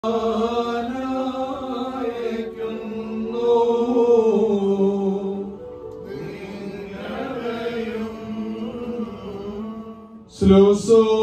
Sloso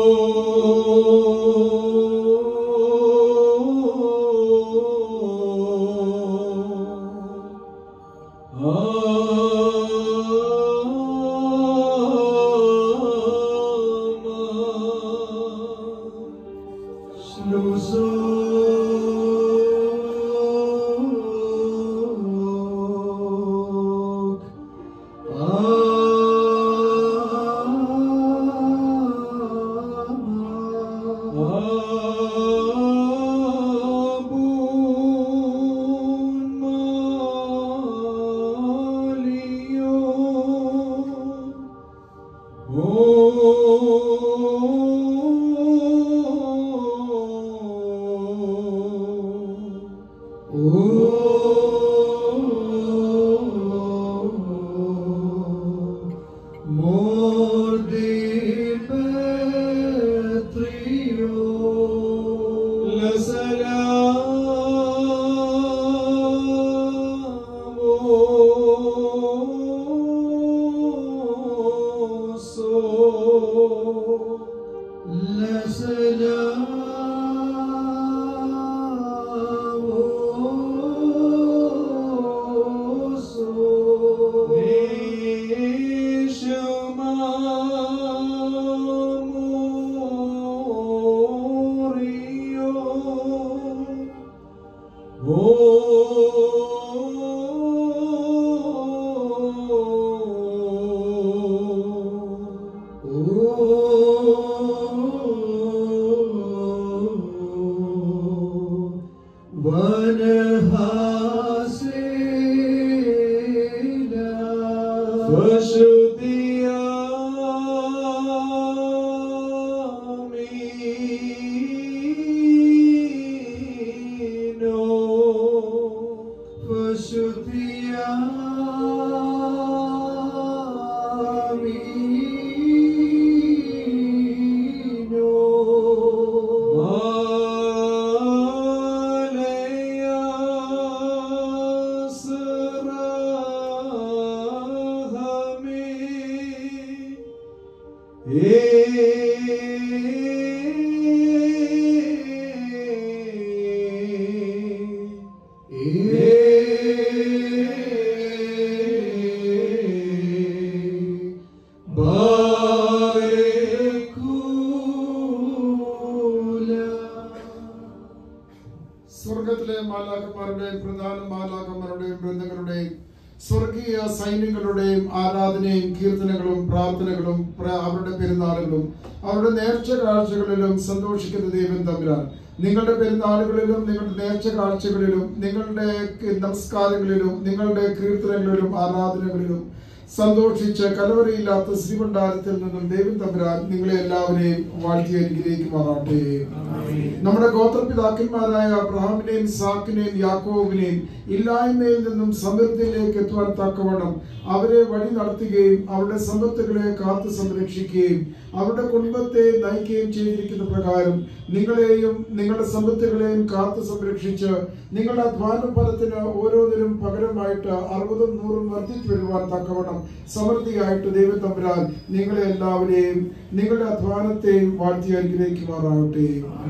സ്വർഗത്തിലെ മാലാഖന്മാരുടെയും പ്രധാന മാലാഖന്മാരുടെയും ബൃന്ദങ്ങളുടെയും സ്വർഗീയ സൈന്യങ്ങളുടെയും ആരാധനയും കീർത്തനങ്ങളും പ്രാർത്ഥനകളും പ്ര- അവരുടെ പെരുന്നാളുകളും അവരുടെ നേർച്ച കാഴ്ചകളിലും സന്തോഷിക്കുന്ന ദൈവം തമ്പുരാൻ നിങ്ങളുടെ പെരുന്നാളുകളിലും നിങ്ങളുടെ നേർച്ച കാഴ്ചകളിലും നിങ്ങളുടെ നമസ്കാരങ്ങളിലും നിങ്ങളുടെ കീർത്തനങ്ങളിലും ആരാധനകളിലും സന്തോഷിച്ച് കലവറയില്ലാത്ത ശ്രീഭണ്ഡാരത്തിൽ നിന്നും ദൈവം തമ്പുരാൻ നിങ്ങളെ എല്ലാവരെയും വാഴ്ത്തി അനുഗ്രഹിക്കുമാറാട്ടെ നമ്മുടെ ഗോത്രപിതാക്കന്മാരായ അബ്രഹാമിനെയും സാക്കിനെയും യാക്കോബിനെയും ഇല്ലായ്മയിൽ നിന്നും സമൃദ്ധിയിലേക്ക് എത്തുവാൻ തക്കവണ്ണം അവരെ വഴി നടത്തുകയും അവരുടെ സമ്പത്തുകളെ കാത്തു സംരക്ഷിക്കുകയും അവരുടെ കുടുംബത്തെ നയിക്കുകയും ചെയ്തിരിക്കുന്ന പ്രകാരം നിങ്ങളെയും നിങ്ങളുടെ സമ്പത്തുകളെയും കാത്തു സംരക്ഷിച്ച് നിങ്ങളുടെ അധ്വാന ഫലത്തിന് ഓരോന്നിനും പകരമായിട്ട് അറുപതും നൂറും വർദ്ധിച്ചു വരുവാൻ തക്കവണ്ണം സമൃദ്ധിയായിട്ട് ദൈവം തമ്പുരാൻ നിങ്ങളെ എല്ലാവരെയും നിങ്ങളുടെ അധ്വാനത്തെയും വാഴ്ത്തി അനുഗ്രഹിക്കുമാറാകട്ടെ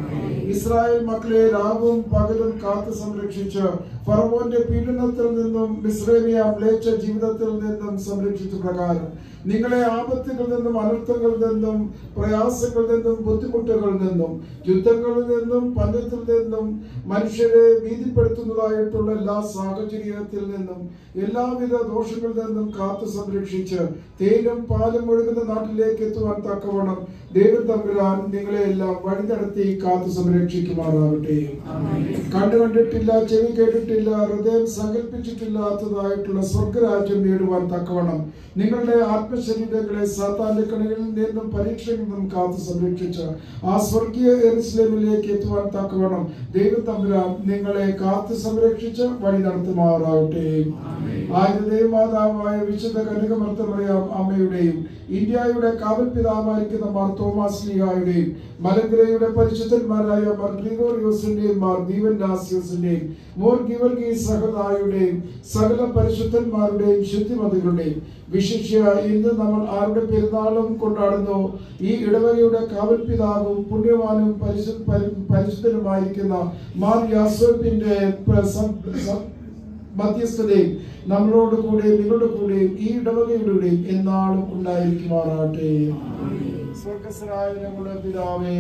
ഇസ്രായേൽ മക്കളെ രാവും പകലും കാത്തു സംരക്ഷിച്ച് ഫറവോന്റെ പീഡനത്തിൽ നിന്നും മിശ്രമിയ മ്ലേച്ഛ ജീവിതത്തിൽ നിന്നും സംരക്ഷിച്ച പ്രകാരം നിങ്ങളെ ആപത്തുകളിൽ നിന്നും അനർത്ഥങ്ങളിൽ നിന്നും പ്രയാസങ്ങളിൽ നിന്നും ബുദ്ധിമുട്ടുകളിൽ നിന്നും യുദ്ധങ്ങളിൽ നിന്നും പഞ്ഞത്തിൽ നിന്നും മനുഷ്യരെ ഭീതിപ്പെടുത്തുന്നതായിട്ടുള്ള എല്ലാ സാഹചര്യത്തിൽ നിന്നും എല്ലാവിധ ദോഷങ്ങളിൽ നിന്നും കാത്തു സംരക്ഷിച്ച് തേനും പാലും ഒഴുകുന്ന നാട്ടിലേക്ക് എത്തുവാൻ തക്കവണ്ണം ദൈവം തമ്പുരാൻ നിങ്ങളെ എല്ലാം വഴി നടത്തി കാത്തു സംരക്ഷിക്കുമാറാകട്ടെ കണ്ടു കണ്ടിട്ടില്ല ചെവി കേട്ടിട്ടില്ല ഹൃദയം സങ്കല്പിച്ചിട്ടില്ലാത്തതായിട്ടുള്ള സ്വർഗരാജ്യം നേടുവാൻ തക്കവണ്ണം നിങ്ങളുടെ ആത്മശരീരങ്ങളെ സാത്താന്റെ കണികളിൽ നിന്നും പരീക്ഷയിൽ നിന്നും കാത്തു സംരക്ഷിച്ച് ആ സ്വർഗീയ എറുസലേമിലേക്ക് എത്തുവാൻ തക്കവണ്ണം ദൈവം തമ്പുരാൻ നിങ്ങളെ കാത്തു സംരക്ഷിച്ച് വഴി നടത്തുമാറാകട്ടെ ആദ്യ ദൈവമാതാവായ വിശുദ്ധ കനകമർത്തമറിയാം അമ്മയുടെയും ഇന്ത്യയുടെ കാവൽ പിതാവായിരിക്കുന്ന മാർ തോമസ് ലീഹായുടെയും മലങ്കരയുടെ പരിശുദ്ധന്മാരായ മാർ ഗ്രിഗോറിയോസിന്റെയും മാർ ദീവൻ ദാസ്യോസിന്റെയും മോർ ഗിവർഗി സഹദായുടെയും സകല പരിശുദ്ധന്മാരുടെയും ശുദ്ധിമതികളുടെയും വിശിഷ്യ ഇന്ന് നമ്മൾ ആരുടെ പെരുന്നാളും കൊണ്ടാടുന്നു ഈ ഇടവകയുടെ കാവൽ പിതാവും പുണ്യവാനും പരിശു പരി- പരിശുദ്ധനുമായിരിക്കുന്ന മാർ യാസോപ്പിന്റെ പ്ര- സം- സം- മധ്യസ്ഥതയും നമ്മളോട് കൂടെ നിങ്ങളുടെ കൂടെയും ഈ ഇടവകയുടെയും എന്നാളും ഉണ്ടായിരിക്കുമാറാട്ടെ സ്വർഗസ്വനായ ഞങ്ങളുടെ പിതാവേ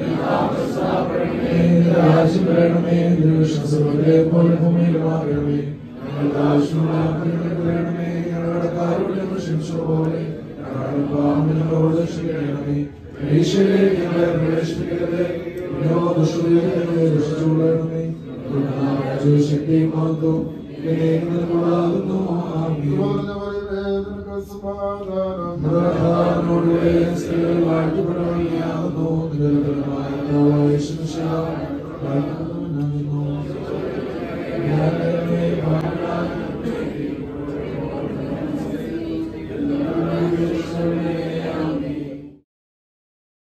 രാജ്യം വരണമേ ദൈവശാസ്ത്രങ്ങളെ പോലെ ഭൂമിയിലുമാകണമേ ഞങ്ങളുടെ ആവശ്യമുള്ള ആഗ്രഹങ്ങൾ വരണമേ ഞങ്ങളുടെ കാര്യം പ്രശംസ പോലെ ഞങ്ങളുടെ പാപം ഞങ്ങളോട് ക്ഷമിക്കണമേ പരീക്ഷയിലേക്ക് ഞങ്ങളെ പ്രവേശിപ്പിക്കരുതേ പിന്നോ ദുഷ്ടതയിൽ ഞങ്ങളെ രക്ഷിച്ചുകൊള്ളണമേ ശക്തിയും മഹത്വം നിനക്കുള്ളതാകുന്നു ആമീൻ സമാധാനം മൃഗാനോടുകൂടെ സ്ത്രീകൾ വാഴ്ത്തപ്പെടുകയാകുന്നു നിരന്തരമായ യേശുമിശിഹാ, വാഴ്ത്തപ്പെടുന്നു.